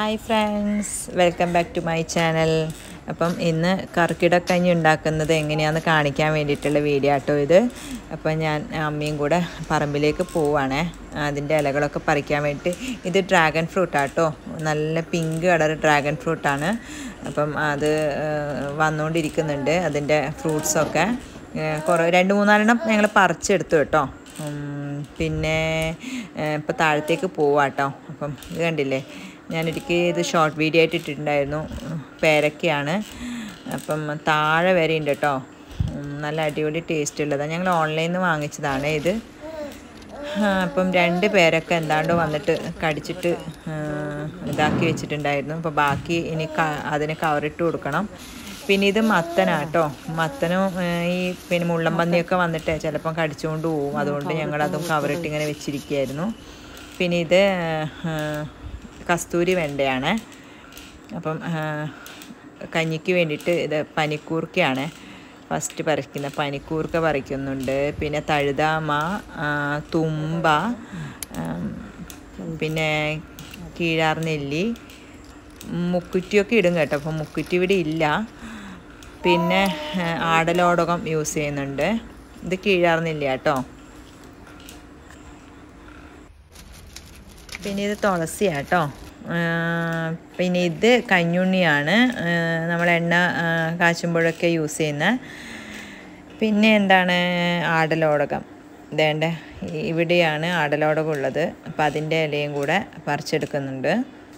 hi friends welcome back to my channel അപ്പം ഇന്ന് കർക്കിടക്കഞ്ഞി ഉണ്ടാക്കുന്നത് എങ്ങനെയാണെന്ന് കാണിക്കാൻ വേണ്ടിയിട്ടുള്ള വീഡിയോ ആട്ടോ ഇത് അപ്പം ഞാൻ അമ്മയും കൂടെ പറമ്പിലേക്ക് പോവാണേ അതിൻ്റെ ഇലകളൊക്കെ പറിക്കാൻ വേണ്ടിയിട്ട് ഇത് ഡ്രാഗൺ ഫ്രൂട്ടാട്ടോ നല്ല പിങ്ക് കളർ ഡ്രാഗൺ ഫ്രൂട്ടാണ് അപ്പം അത് വന്നുകൊണ്ടിരിക്കുന്നുണ്ട് അതിൻ്റെ ഫ്രൂട്ട്സൊക്കെ കുറേ രണ്ട് മൂന്നാലെണ്ണം ഞങ്ങൾ പറിച്ചെടുത്തു കേട്ടോ പിന്നെ ഇപ്പോൾ താഴത്തേക്ക് പോവാട്ടോ അപ്പം ഇത് കണ്ടില്ലേ ഞാനൊരിക്കൽ ഇത് ഷോർട്ട് വീഡിയോ ആയിട്ട് ഇട്ടിട്ടുണ്ടായിരുന്നു പേരക്കയാണ് അപ്പം താഴെ വരെ ഉണ്ട് കേട്ടോ നല്ല അടിപൊളി ടേസ്റ്റ് ഉള്ളതാണ് ഞങ്ങൾ ഓൺലൈനിൽ നിന്ന് വാങ്ങിച്ചതാണ് ഇത് അപ്പം രണ്ട് പേരൊക്കെ എന്താണ്ടോ വന്നിട്ട് കടിച്ചിട്ട് ഇതാക്കി വെച്ചിട്ടുണ്ടായിരുന്നു അപ്പോൾ ബാക്കി ഇനി അതിന് കവറിട്ട് കൊടുക്കണം പിന്നെ ഇത് മത്തനാട്ടോ മത്തനും ഈ പിന്നെ മുള്ളമ്പന്നിയൊക്കെ വന്നിട്ട് ചിലപ്പം കടിച്ചുകൊണ്ട് പോവും അതുകൊണ്ട് ഞങ്ങളതും കവറിട്ട് ഇങ്ങനെ വെച്ചിരിക്കുകയായിരുന്നു പിന്നെ ഇത് കസ്തൂരി വെണ്ടയാണ് അപ്പം കഞ്ഞിക്ക് വേണ്ടിയിട്ട് ഇത് പനിക്കൂർക്കയാണ് ഫസ്റ്റ് പറിക്കുന്ന പനിക്കൂർക്ക പറിക്കുന്നുണ്ട് പിന്നെ തഴുതാമ തുമ്പ പിന്നെ കീഴാർനെല്ലി മുക്കുറ്റിയൊക്കെ ഇടും കേട്ടോ അപ്പം മുക്കുറ്റി ഇവിടെ ഇല്ല പിന്നെ ആടലോടകം യൂസ് ചെയ്യുന്നുണ്ട് ഇത് കീഴാർന്നില്ല കേട്ടോ പിന്നെ ഇത് തുളസിയാട്ടോ പിന്നെ ഇത് കഞ്ഞുണ്ണിയാണ് നമ്മൾ എണ്ണ കാച്ചുമ്പോഴൊക്കെ യൂസ് ചെയ്യുന്ന പിന്നെ എന്താണ് ആടലോടകം ഇതേണ്ട ഇവിടെയാണ് ആടലോടകം ഉള്ളത് അപ്പം അതിൻ്റെ ഇലയും കൂടെ പറിച്ചെടുക്കുന്നുണ്ട്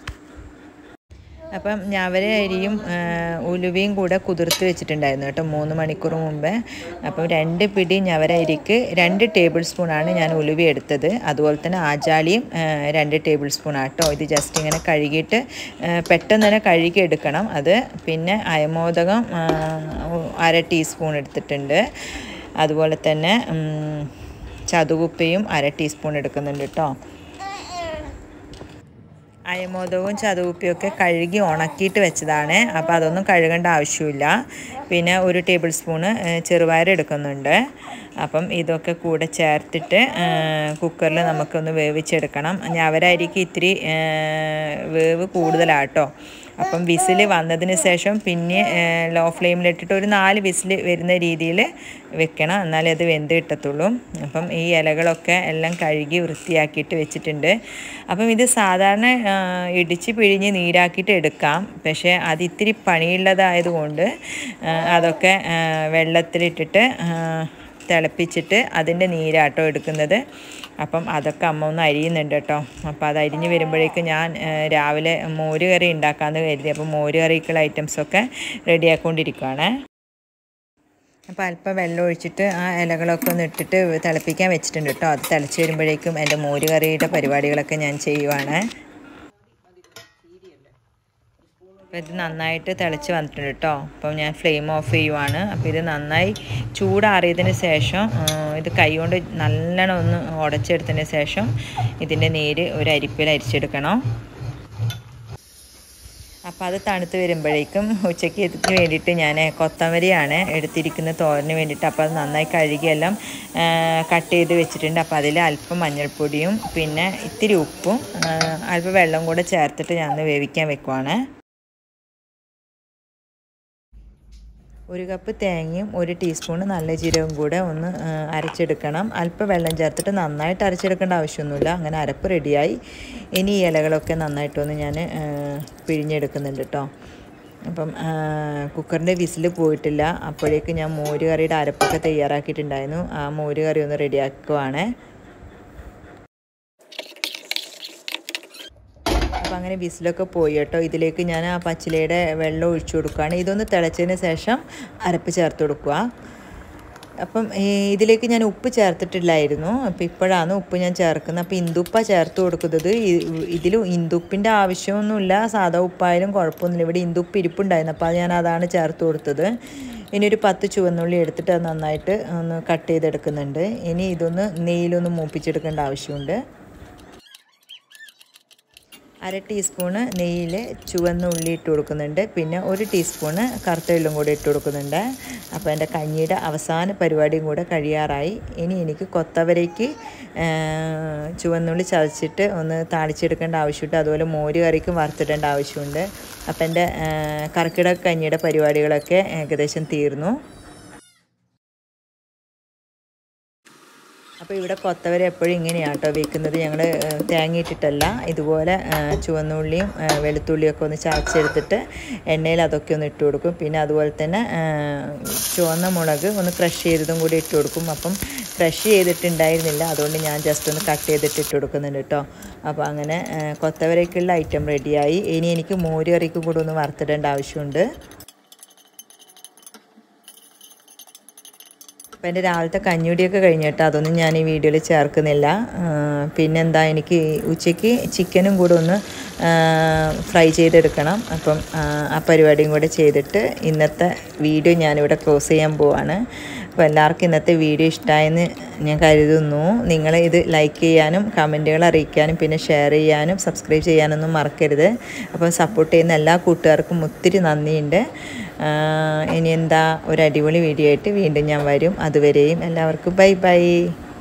അപ്പം ഞവര അരിയും ഉലുവയും കൂടെ കുതിർത്ത് വെച്ചിട്ടുണ്ടായിരുന്നു കേട്ടോ മൂന്ന് മണിക്കൂർ മുമ്പേ അപ്പം രണ്ട് പിടി ഞവര അരിക്ക് രണ്ട് ടേബിൾ സ്പൂണാണ് ഞാൻ ഉലുവ എടുത്തത് അതുപോലെ തന്നെ ആജാളിയും രണ്ട് ടേബിൾ സ്പൂൺ ആട്ടോ ഇത് ജസ്റ്റ് ഇങ്ങനെ കഴുകിയിട്ട് പെട്ടെന്ന് തന്നെ കഴുകി എടുക്കണം അത് പിന്നെ അയമോദകം അര ടീസ്പൂൺ എടുത്തിട്ടുണ്ട് അതുപോലെ തന്നെ ചതുകുപ്പയും അര ടീസ്പൂൺ എടുക്കുന്നുണ്ട് കേട്ടോ അയമോദവും ചതുവുപ്പിയൊക്കെ കഴുകി ഉണക്കിയിട്ട് വെച്ചതാണ് അപ്പോൾ അതൊന്നും കഴുകേണ്ട ആവശ്യമില്ല പിന്നെ ഒരു ടേബിൾ സ്പൂണ് ചെറുപയർ എടുക്കുന്നുണ്ട് അപ്പം ഇതൊക്കെ കൂടെ ചേർത്തിട്ട് കുക്കറിൽ നമുക്കൊന്ന് വേവിച്ചെടുക്കണം ഞവരായിരിക്കും ഇത്തിരി വേവ് കൂടുതലാട്ടോ അപ്പം വിസിൽ വന്നതിന് ശേഷം പിന്നെ ലോ ഫ്ലെയിമിലിട്ടിട്ട് ഒരു നാല് വിസിൽ വരുന്ന രീതിയിൽ വെക്കണം എന്നാലേ അത് വെന്ത് കിട്ടത്തുള്ളൂ അപ്പം ഈ ഇലകളൊക്കെ എല്ലാം കഴുകി വൃത്തിയാക്കിയിട്ട് വെച്ചിട്ടുണ്ട് അപ്പം ഇത് സാധാരണ ഇടിച്ച് പിഴിഞ്ഞ് നീരാക്കിയിട്ട് എടുക്കാം പക്ഷേ അത് ഇത്തിരി പണിയുള്ളതായതുകൊണ്ട് അതൊക്കെ വെള്ളത്തിലിട്ടിട്ട് തിളപ്പിച്ചിട്ട് അതിൻ്റെ നീരാട്ടോ എടുക്കുന്നത് അപ്പം അതൊക്കെ അമ്മ ഒന്ന് അരിയുന്നുണ്ട് കേട്ടോ അപ്പോൾ അത് അരിഞ്ഞ് വരുമ്പോഴേക്കും ഞാൻ രാവിലെ മോര് കറി ഉണ്ടാക്കാമെന്ന് കരുതി അപ്പോൾ മോര് കറിക്കുള്ള ഐറ്റംസൊക്കെ റെഡിയാക്കിക്കൊണ്ടിരിക്കുകയാണ് അപ്പോൾ അല്പം വെള്ളം ഒഴിച്ചിട്ട് ആ ഇലകളൊക്കെ ഒന്ന് ഇട്ടിട്ട് തിളപ്പിക്കാൻ വെച്ചിട്ടുണ്ട് കേട്ടോ അത് തിളച്ച് വരുമ്പോഴേക്കും എൻ്റെ മോര് കറിയുടെ പരിപാടികളൊക്കെ ഞാൻ ചെയ്യുവാണ് അപ്പോൾ ഇത് നന്നായിട്ട് തിളച്ച് വന്നിട്ടുണ്ട് കേട്ടോ അപ്പം ഞാൻ ഫ്ലെയിം ഓഫ് ചെയ്യുവാണ് അപ്പോൾ ഇത് നന്നായി ചൂടാറിയതിന് ശേഷം ഇത് കൈകൊണ്ട് നല്ലോണം ഒന്ന് ഉടച്ചെടുത്തതിന് ശേഷം ഇതിൻ്റെ നീര് ഒരു അരിപ്പിൽ അരിച്ചെടുക്കണം അപ്പോൾ അത് തണുത്ത് വരുമ്പോഴേക്കും ഉച്ചയ്ക്ക് വേണ്ടിയിട്ട് ഞാൻ കൊത്തമരിയാണ് എടുത്തിരിക്കുന്ന തോരന് വേണ്ടിയിട്ട് അപ്പോൾ അത് നന്നായി കഴുകിയെല്ലാം കട്ട് ചെയ്ത് വെച്ചിട്ടുണ്ട് അപ്പോൾ അതിൽ അല്പം മഞ്ഞൾപ്പൊടിയും പിന്നെ ഇത്തിരി ഉപ്പും അല്പം വെള്ളം കൂടെ ചേർത്തിട്ട് ഞാൻ വേവിക്കാൻ വെക്കുവാണ് ഒരു കപ്പ് തേങ്ങയും ഒരു ടീസ്പൂൺ നല്ല ജീരകവും കൂടെ ഒന്ന് അരച്ചെടുക്കണം അല്പം വെള്ളം ചേർത്തിട്ട് നന്നായിട്ട് അരച്ചെടുക്കേണ്ട ആവശ്യമൊന്നുമില്ല അങ്ങനെ അരപ്പ് റെഡിയായി ഇനി ഈ ഇലകളൊക്കെ നന്നായിട്ടൊന്ന് ഞാൻ പിഴിഞ്ഞെടുക്കുന്നുണ്ട് കേട്ടോ അപ്പം കുക്കറിൻ്റെ വിസിൽ പോയിട്ടില്ല അപ്പോഴേക്ക് ഞാൻ മോര് കറിയുടെ അരപ്പൊക്കെ തയ്യാറാക്കിയിട്ടുണ്ടായിരുന്നു ആ മോര് കറി ഒന്ന് റെഡിയാക്കുവാണ് അപ്പോൾ അങ്ങനെ വിസിലൊക്കെ പോയി കേട്ടോ ഇതിലേക്ക് ഞാൻ ആ പച്ചിലയുടെ വെള്ളം ഒഴിച്ചു കൊടുക്കുകയാണ് ഇതൊന്ന് തിളച്ചതിന് ശേഷം അരപ്പ് ചേർത്ത് കൊടുക്കുക അപ്പം ഇതിലേക്ക് ഞാൻ ഉപ്പ് ചേർത്തിട്ടില്ലായിരുന്നു അപ്പോൾ ഇപ്പോഴാണ് ഉപ്പ് ഞാൻ ചേർക്കുന്നത് അപ്പോൾ ഇന്ദുപ്പ ചേർത്ത് കൊടുക്കുന്നത് ഇതിൽ ഇന്ദുപ്പിൻ്റെ ആവശ്യമൊന്നുമില്ല സാധാ ഉപ്പായാലും കുഴപ്പമൊന്നുമില്ല ഇവിടെ ഇന്ദുപ്പ് ഇരിപ്പുണ്ടായിരുന്നു അപ്പോൾ ഞാൻ അതാണ് ചേർത്ത് കൊടുത്തത് ഇനി ഒരു പത്ത് ചുവന്നുള്ളി എടുത്തിട്ട് അത് നന്നായിട്ട് ഒന്ന് കട്ട് ചെയ്തെടുക്കുന്നുണ്ട് ഇനി ഇതൊന്ന് നെയ്യിലൊന്ന് മൂപ്പിച്ചെടുക്കേണ്ട ആവശ്യമുണ്ട് അര ടീസ്പൂണ് നെയ്യിൽ ചുവന്ന ഉള്ളി ഇട്ട് കൊടുക്കുന്നുണ്ട് പിന്നെ ഒരു ടീസ്പൂണ് കറുത്ത എള്ളും കൂടി ഇട്ട് കൊടുക്കുന്നുണ്ട് അപ്പോൾ എൻ്റെ കഞ്ഞിയുടെ അവസാന പരിപാടിയും കൂടെ കഴിയാറായി ഇനി എനിക്ക് കൊത്തവരയ്ക്ക് ചുവന്നുള്ളി ചതച്ചിട്ട് ഒന്ന് താളിച്ചെടുക്കേണ്ട ആവശ്യമുണ്ട് അതുപോലെ മോര് കറിക്കും വറുത്തിടേണ്ട ആവശ്യമുണ്ട് അപ്പോൾ എൻ്റെ കർക്കിടക കഞ്ഞിയുടെ പരിപാടികളൊക്കെ ഏകദേശം തീർന്നു അപ്പോൾ ഇവിടെ കൊത്തവര എപ്പോഴും ഇങ്ങനെയാണ് കേട്ടോ വെക്കുന്നത് ഞങ്ങൾ തേങ്ങ ഇട്ടിട്ടല്ല ഇതുപോലെ ചുവന്നുള്ളിയും വെളുത്തുള്ളിയൊക്കെ ഒന്ന് ചതച്ചെടുത്തിട്ട് എണ്ണയിൽ അതൊക്കെ ഒന്ന് ഇട്ട് കൊടുക്കും പിന്നെ അതുപോലെ തന്നെ ചുവന്ന മുളക് ഒന്ന് ക്രഷ് ചെയ്തതും കൂടി ഇട്ട് കൊടുക്കും അപ്പം ക്രഷ് ചെയ്തിട്ടുണ്ടായിരുന്നില്ല അതുകൊണ്ട് ഞാൻ ജസ്റ്റ് ഒന്ന് കട്ട് ചെയ്തിട്ട് ഇട്ട് കൊടുക്കുന്നുണ്ട് കേട്ടോ അപ്പോൾ അങ്ങനെ കൊത്തവരയ്ക്കുള്ള ഐറ്റം റെഡിയായി ഇനി എനിക്ക് മോര് കറിക്കും കൂടെ ഒന്ന് വറുത്തിടേണ്ട ആവശ്യമുണ്ട് അപ്പോൾ എൻ്റെ രാവിലത്തെ കഞ്ഞുടിയൊക്കെ കഴിഞ്ഞിട്ട് അതൊന്നും ഞാൻ ഈ വീഡിയോയിൽ ചേർക്കുന്നില്ല പിന്നെന്താ എനിക്ക് ഉച്ചയ്ക്ക് ചിക്കനും കൂടെ ഒന്ന് ഫ്രൈ ചെയ്തെടുക്കണം അപ്പം ആ പരിപാടിയും കൂടെ ചെയ്തിട്ട് ഇന്നത്തെ വീഡിയോ ഞാനിവിടെ ക്ലോസ് ചെയ്യാൻ പോവാണ് അപ്പോൾ എല്ലാവർക്കും ഇന്നത്തെ വീഡിയോ ഇഷ്ടമായെന്ന് ഞാൻ കരുതുന്നു നിങ്ങൾ ഇത് ലൈക്ക് ചെയ്യാനും കമൻറ്റുകൾ അറിയിക്കാനും പിന്നെ ഷെയർ ചെയ്യാനും സബ്സ്ക്രൈബ് ചെയ്യാനൊന്നും മറക്കരുത് അപ്പോൾ സപ്പോർട്ട് ചെയ്യുന്ന എല്ലാ കൂട്ടുകാർക്കും ഒത്തിരി നന്ദിയുണ്ട് ഇനി എന്താ ഒരു അടിപൊളി വീഡിയോ ആയിട്ട് വീണ്ടും ഞാൻ വരും അതുവരെയും എല്ലാവർക്കും ബൈ ബൈ